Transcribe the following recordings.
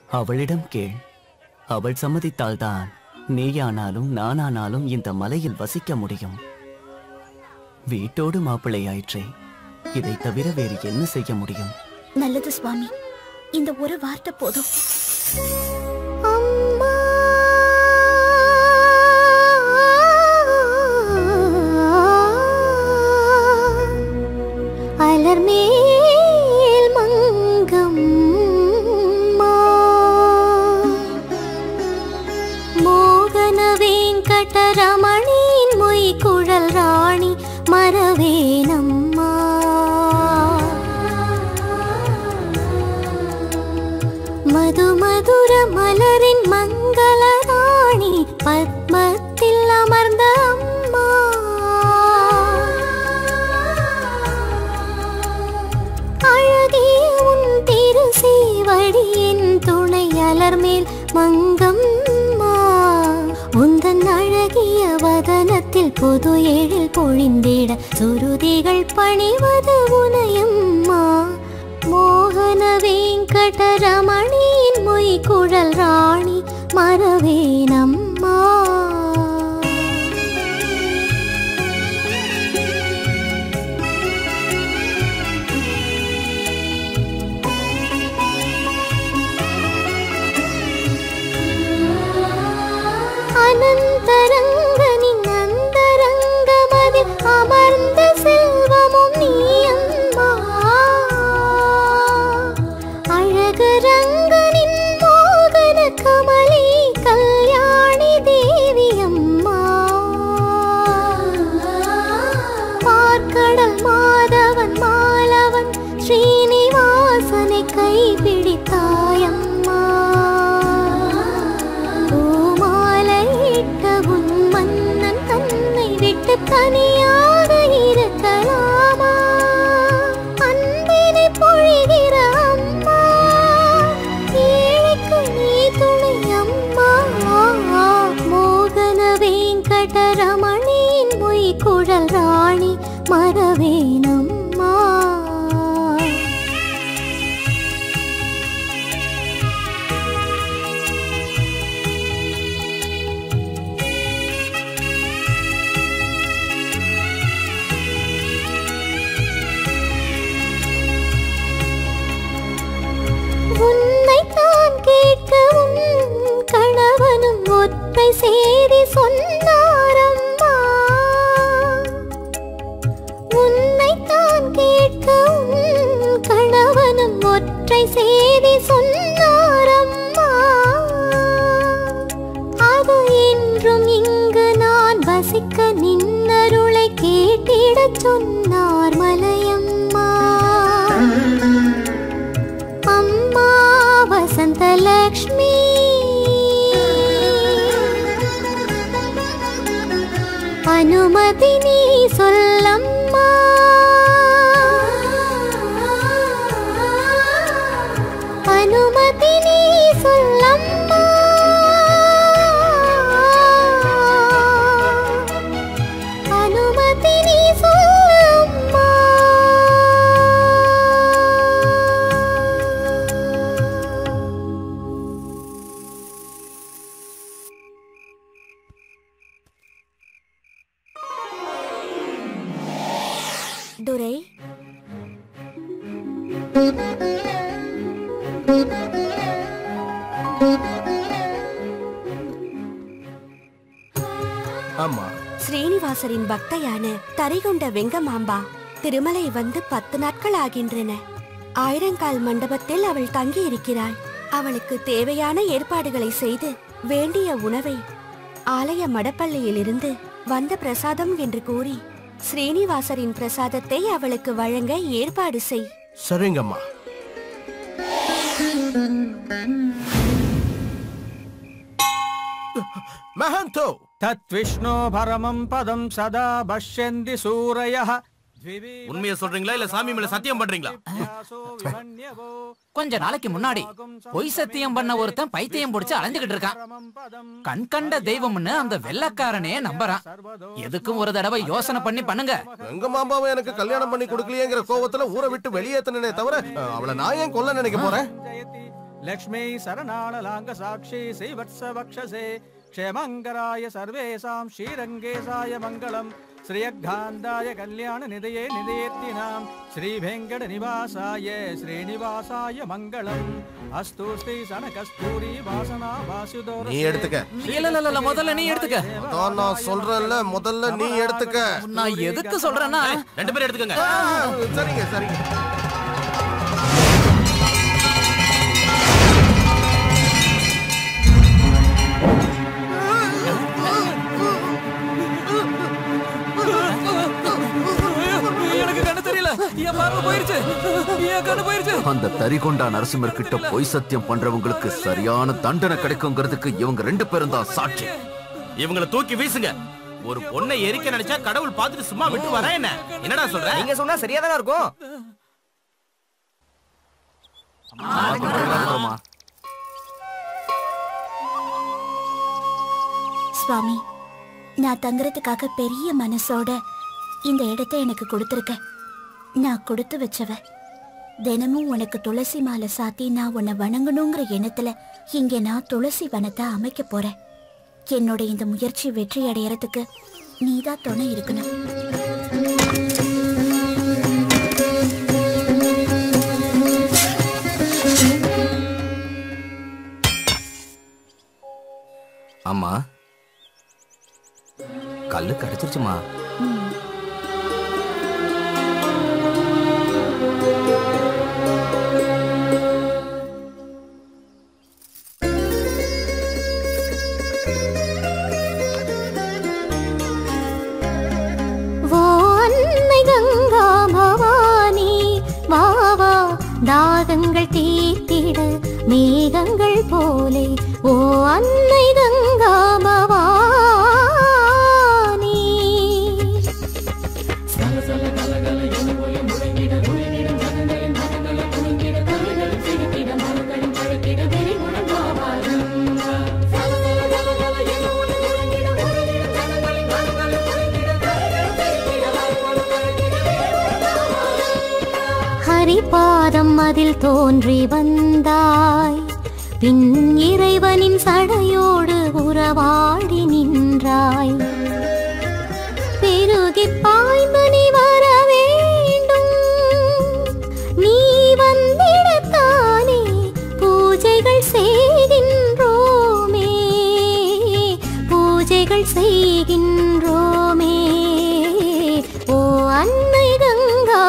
அவளிடம் கேள் அவள் சம்மதித்தால்தான் நீயானாலும் நானானாலும் இந்த மலையில் வசிக்க முடியும் வீட்டோடு மாப்பிள்ளையாயிற்றே இதை தவிர வேறு என்ன செய்ய முடியும் நல்லது சுவாமி இந்த ஒரு வார்த்தை போதும் அலர்மேல் மங்கம் மோகன வெங்கடரமணியின் மொய் குழல் ராணி மரவேனம்மா மது மதுர மலரின் மங்கள ராணி பத்மத்தில் அமர்ந்த அம்மா அழகிய உன் திரு சேவடியின் துணை அலர்மேல் மங்கம்மா உந்தன் அழகிய வதனத்தில் பொது எழில் பொழிந்திட சுருதிகள் பணிவது உனையம்மா மோகன வெங்கடரமணியின் மொய் குழல் ராணி மரவேனம்மா அனந்தரங்கனின் அந்தரங்கமதில் அமர்ந்த செல்வமும் நீ அம்மா அழகு ரங்கனின் மோகன கமலி கல்யாணி தேவி அம்மா பார்க்கடல் மாதவன் மாலவன் ஸ்ரீனிவாசனை கைப்பிடித்தாயம்மா பூமாலையிட்ட உன் மன்னன் தன்னை விட்டு தனியாக இருக்கலாமா அன்பினை பொழிகிற அம்மா ஏழைக்கு நீ துணை அம்மா மோகன வெங்கடரமணியின் மொய் குழல் ராணி மரவேனம்மா உன்னைத்தான் கேட்கவும் கணவனும் ஒற்றை செய்தி சொன்னாரம்மா உன்னைத்தான் கேட்கவும் கணவனும் ஒற்றை செய்தி சொன்னாரம்மா அது என்றும் இங்கு நான் வசிக்க நின்னருளை கேட்டிடச் சொன்னார் மலையம்மா அம்மா வசந்தலக்ஷ்மி அனுமதி நீ சொல்லம்மா அனுமதி நீ சொல்லம்மா அனுமதி நீ சொல்லம்மா துரை ஆமா ஸ்ரீனிவாசரின் பக்தையான தரிகொண்ட வெங்கமாம்பா திருமலை வந்து பத்து நாட்கள் ஆகின்றன ஆயிரங்கால் மண்டபத்தில் அவள் தங்கி இருக்கிறாள் அவளுக்கு தேவையான ஏற்பாடுகளை செய்து வேண்டிய உணவை ஆலய மடப்பள்ளியிலிருந்து வந்த பிரசாதம் என்று கூறி ஸ்ரீனிவாசரின் பிரசாதத்தை அவளுக்கு வழங்க ஏற்பாடு செய் சரிங்கம்மா மகந்தோ தத்விஷ்ணோ பரமம் பதம் சதா பஷ்யந்தி சூரயः உண்மையை சொல்றீங்களா இல்ல சாமி மேல சத்தியம் பண்றீங்களா கொஞ்ச நாளைக்கு முன்னாடி பொய் சத்தியம் பண்ண ஒருத்தன் பைத்தியம் பிடிச்சு அலைஞ்சுகிட்டு இருக்கான் கண் கண்ட தெய்வம்னு அந்த வெள்ளக்காரனே நம்புறான் எதுக்கும் ஒரு தடவை யோசனை பண்ணி பண்ணுங்க எங்க மாமாவை எனக்கு கல்யாணம் பண்ணி கொடுக்கலையேங்கிற கோவத்துல ஊரை விட்டு வெளியேத்தனே தவிர அஹ், அவளை நான் ஏன் கொல்ல நினைக்க போறேன் லக்ஷ்மீ சரணாளலாங்க சாட்சி ஸ்ரீவத்ச வக்ஷசே க்ஷேமங்கராய சர்வேசாம் ஸ்ரீரங்கேசாய மங்களம் ஸ்ரீயக்காந்தாய கல்யாண நிதையே நிதையேத்தினாம் ஸ்ரீ வெங்கட நிவாசாய ஸ்ரீனிவாசாய மங்களம் அஸ்து ஸ்ரீ சனகஸ்தூரி வாசனா வாசுதோர நீ எடுத்துக்க இல்ல இல்ல இல்ல முதல்ல நீ எடுத்துக்க அதான் நான் சொல்றேன்ல முதல்ல நீ எடுத்துக்க நான் எதுக்கு சொல்றேன்னா ரெண்டு பேரும் எடுத்துக்கங்க ஆ, சரிங்க சரிங்க எனக்கு கண்ணு தெரியல என் பார்வை போயிருச்சு என் கண்ணு போயிருச்சு அந்த தரிகொண்டா நரசிம்மர் கிட்ட பொய் சத்தியம் பண்றவங்களுக்கு சரியான தண்டனை கிடைக்குங்கிறதுக்கு இவங்க ரெண்டு பேரும் தான் சாட்சி இவங்கள தூக்கி வீசுங்க ஒரு பொண்ணை எரிக்க நினைச்சா கடவுள் பார்த்துட்டு சும்மா விட்டு வரேன் என்ன என்னடா சொல்ற நீங்க சொன்னா சரியா தானே இருக்கும் சுவாமி நான் தங்குறதுக்காக பெரிய மனசோட இந்த இடத்தை எனக்கு கொடுத்துருக்க நான் கொடுத்து வச்சவ தினமும் உனக்கு துளசி மாலை சாத்தி நான் உன்னை வணங்கணுங்கிற எண்ணத்துல இங்க நான் துளசி வனத்தை அமைக்க போறேன் என்னோட இந்த முயற்சி வெற்றி அடையறதுக்கு நீதான் துணை இருக்கணும் ஆமா கல்லு கிடைச்சிருச்சுமா ஓ அன்னை கங்கா பவானி வா வா தாகங்கள் தீர்த்திட மேகங்கள் போலே ஓ அன்னை கங்கா பவானி ஹரிபாதம் அதில் தோன்றி வந்தாய் பின் இறைவனின் சடையோடு உறவாடி நின்றாய் பெருகி பாய்ந்து நீ வர வேண்டும் நீ வந்திடத்தானே பூஜைகள் செய்கின்றோமே பூஜைகள் செய்கின்றோமே ஓ அன்னை கங்கா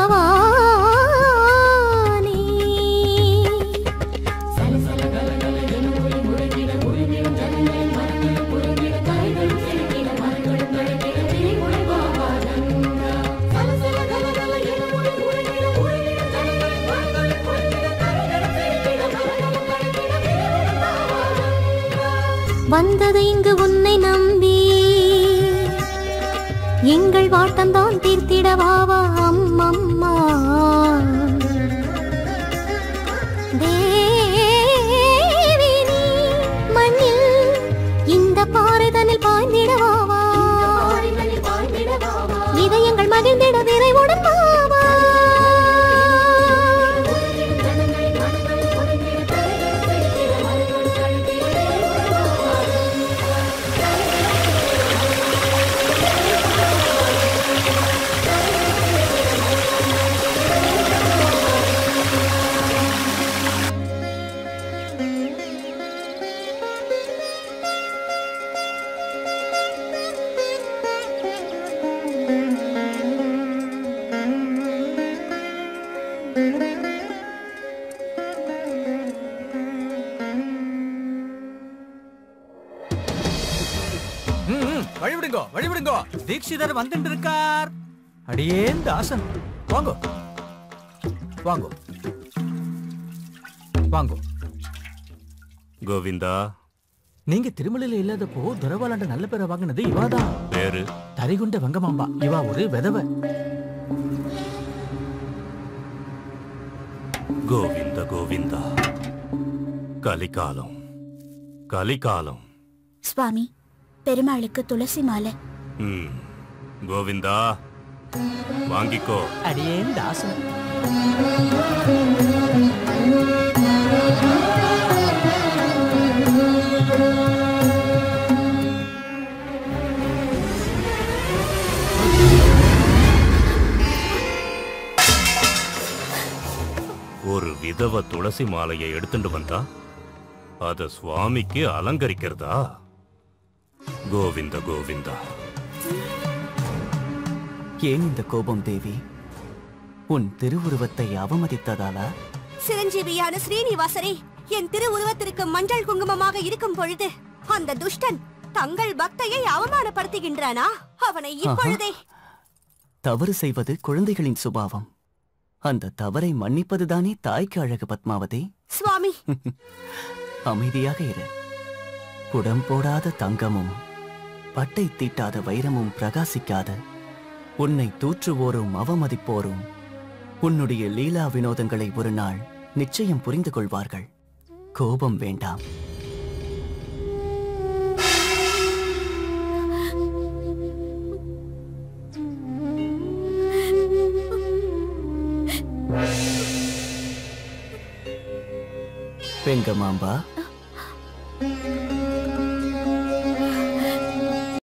பவானி வந்தது இங்கு உன்னை நம்பி எங்கள் வாட்டம்தான் தீர்த்திட வாவா அம்மம்மா தேவி நீ மண்ணில் இந்த பாறைதனில் பாய்ந்திட வாவா இதயங்கள் மகிழ்ந்திட விரைவுடன் வாவா ம், ம், வழிவிடுங்கோ வழிவிடுங்கோ தீட்சிதர் வந்துட்டு இருக்கார் அடியேன் தாசன் வாங்கோ வாங்கோ வாங்கோ கோவிந்தா நீங்க திருமலையில இல்லாதப்போ துரவாலாண்ட நல்ல பேரை வாங்கினது இவாதான் பேரு தரிகுண்ட வெங்கமாம்பா இவா ஒரு விதவை கோவிந்த கோவிந்தா கலிகாலம் கலிகாலம் சுவாமி பெருமாளுக்கு துளசி மாலை ம் கோவிந்தா வாங்கிக்கோ அடியேன் தாசன் ஆ துளசி மாலையை எடுத்துட்டு வந்தா அத சுவாமிக்கு அலங்கரிக்கிறதா கோவிந்த கோவிந்தா ஏன் இந்த கோபம் தேவி உன் திருவுருவத்தை அவமதித்ததாலா சிரஞ்சீவியான ஸ்ரீனிவாசரே என் திருவுருவத்திற்கு மஞ்சள் குங்குமமாக இருக்கும் பொழுது அந்த துஷ்டன் தங்கள் பக்தையை அவமானப்படுத்துகின்றானா அவனை இப்பொழுதே தவறு செய்வது குழந்தைகளின் சுபாவம் அந்த தவறை மன்னிப்பதுதானே தாய்க்கு அழகு பத்மாவதி சுவாமி அமைதியாக இரு புடம் போடாத தங்கமும் பட்டை தீட்டாத வைரமும் பிரகாசிக்காத உன்னை தூற்றுவோரும் அவமதிப்போரும் உன்னுடைய லீலா வினோதங்களை ஒரு நாள் நிச்சயம் புரிந்து கொள்வார்கள் கோபம் வேண்டாம் வெங்கமாம்பா